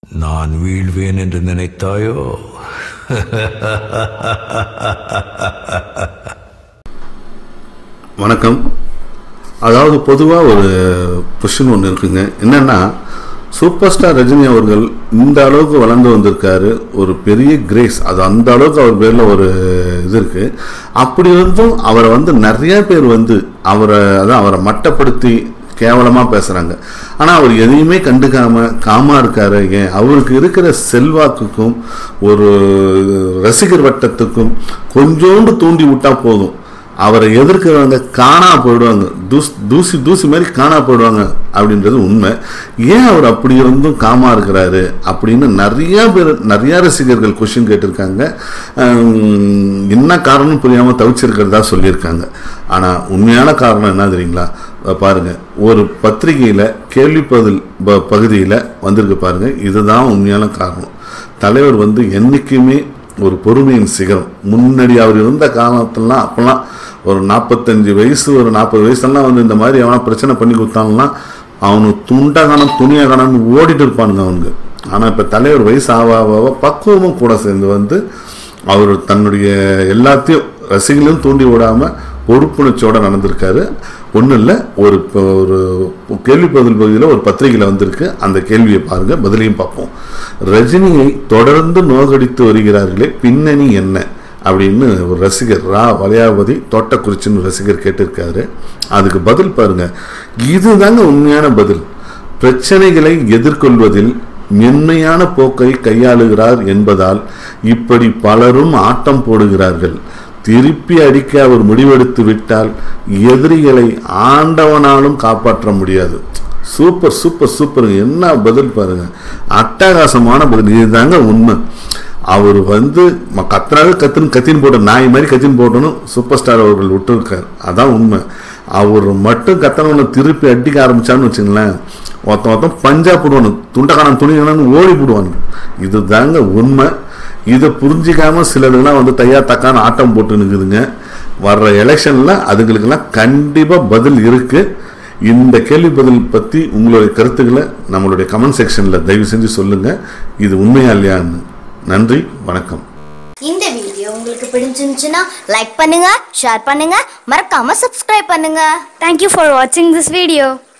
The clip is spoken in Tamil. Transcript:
நான் வீழ்வேன் என்று நினைத்தாயோ வணக்கம் அதாவது பொதுவாக ஒரு கொஷின் ஒன்று இருக்குங்க என்னன்னா சூப்பர் ஸ்டார் ரஜினி அவர்கள் இந்த அளவுக்கு வளர்ந்து வந்திருக்காரு ஒரு பெரிய கிரேஸ் அது அந்த அளவுக்கு அவர் பேரில் ஒரு இது இருக்கு அப்படி இருந்தும் அவரை வந்து நிறைய பேர் வந்து அவரை அதான் அவரை மட்டப்படுத்தி கேவலமாக பேசுகிறாங்க ஆனால் அவர் எதையுமே கண்டுக்காம காமா இருக்காரு ஏன் அவருக்கு இருக்கிற செல்வாக்குக்கும் ஒரு ரசிகர் வட்டத்துக்கும் கொஞ்சோண்டு தூண்டி விட்டா போதும் அவரை எதிர்க்கிறவங்க காணா போயிடுவாங்க தூஸ் தூசி தூசி மாதிரி காணா போயிடுவாங்க அப்படின்றது உண்மை ஏன் அவர் அப்படி இருந்தும் காமா இருக்கிறாரு அப்படின்னு நிறைய பேர் நிறைய ரசிகர்கள் கொஷின் கேட்டிருக்காங்க ஹம், என்ன காரணம் புரியாமல் தவிச்சிருக்கிறதா சொல்லியிருக்காங்க ஆனால் உண்மையான காரணம் என்ன தெரியுங்களா அஹ் பாருங்க ஒரு பத்திரிகையில் கேள்விப்பதில் ப- பகுதியில் வந்திருக்கு பாருங்க இதுதான் உண்மையான காரணம் தலைவர் வந்து என்னைக்குமே ஒரு பொறுமையின் சிகரம் முன்னாடி அவர் இருந்த காலத்துலலாம் அப்போல்லாம் ஒரு நாற்பத்தஞ்சு வயசு ஒரு நாற்பது வயசுலாம் வந்து இந்த மாதிரி அவனா பிரச்சனை பண்ணி கொடுத்தாங்கன்னா அவனுக்கு துண்டா காணம் துணியா காணான்னு ஓடிட்டு இருப்பானுங்க அவனுக்கு ஆனால் இப்போ தலைவர் வயசு ஆக ஆக ஆக பக்குவமும் கூட சேர்ந்து வந்து அவர் தன்னுடைய எல்லாத்தையும் ரசிகளையும் தூண்டி விடாம பொறுப்புணர்ச்சியோட நடந்திருக்காரு ஒன்றும் இல்லை ஒரு இப்போ ஒரு கேள்வி பதில் பகுதியில் ஒரு பத்திரிகையில் வந்திருக்கு அந்த கேள்வியை பாருங்க பதிலையும் பார்ப்போம் ரஜினியை தொடர்ந்து நோகடித்து வருகிறார்களே பின்னணி என்ன அப்படின்னு ஒரு ரசிகர் ரா வளையாபதி தோட்டக்குறிச்சின்னு ரசிகர் கேட்டிருக்காரு அதுக்கு பதில் பாருங்க இதுதாங்க உண்மையான பதில் பிரச்சனைகளை எதிர்கொள்வதில் மென்மையான போக்கை கையாளுகிறார் என்பதால் இப்படி பலரும் ஆட்டம் போடுகிறார்கள் திருப்பி அடிக்க அவர் முடிவெடுத்து விட்டால் எதிரிகளை ஆண்டவனாலும் காப்பாற்ற முடியாது சூப்பர் சூப்பர் சூப்பர் என்ன பதில் பாருங்க அட்டகாசமான பதில் இதுதாங்க உண்மை அவர் வந்து ம- கத்துறாரு கத்துன்னு கத்தின்னு போட்ட நாய் மாதிரி கத்தின்னு போட்டணும் சூப்பர் ஸ்டார் அவர்கள் விட்டுருக்கார் அதான் உண்மை அவர் மட்டும் கத்தனவனை திருப்பி அடிக்க ஆரம்பிச்சான்னு வச்சுங்களேன் ஒருத்தன் ஒருத்தன் பஞ்சா போடுவானு துண்டக்கான துணிகளான்னு ஓடி போடுவானு இதுதாங்க உண்மை இதை புரிஞ்சிக்காம சிலதுலாம் வந்து தையா தக்கான ஆட்டம் போட்டு நிற்குதுங்க வர்ற எலெக்ஷன்ல அதுங்களுக்கெல்லாம் கண்டிப்பா பதில் இருக்கு இந்த கேள்வி பதில் பத்தி உங்களுடைய கருத்துக்களை நம்மளுடைய கமெண்ட் செக்ஷன்ல தயவு செஞ்சு சொல்லுங்க இது உண்மையா இல்லையான்னு நன்றி வணக்கம் இந்த வீடியோ உங்களுக்கு பிடிச்சிருந்துச்சுன்னா லைக் பண்ணுங்க ஷேர் பண்ணுங்க மறக்காம சப்ஸ்கிரைப் பண்ணுங்க Thank you for watching this video.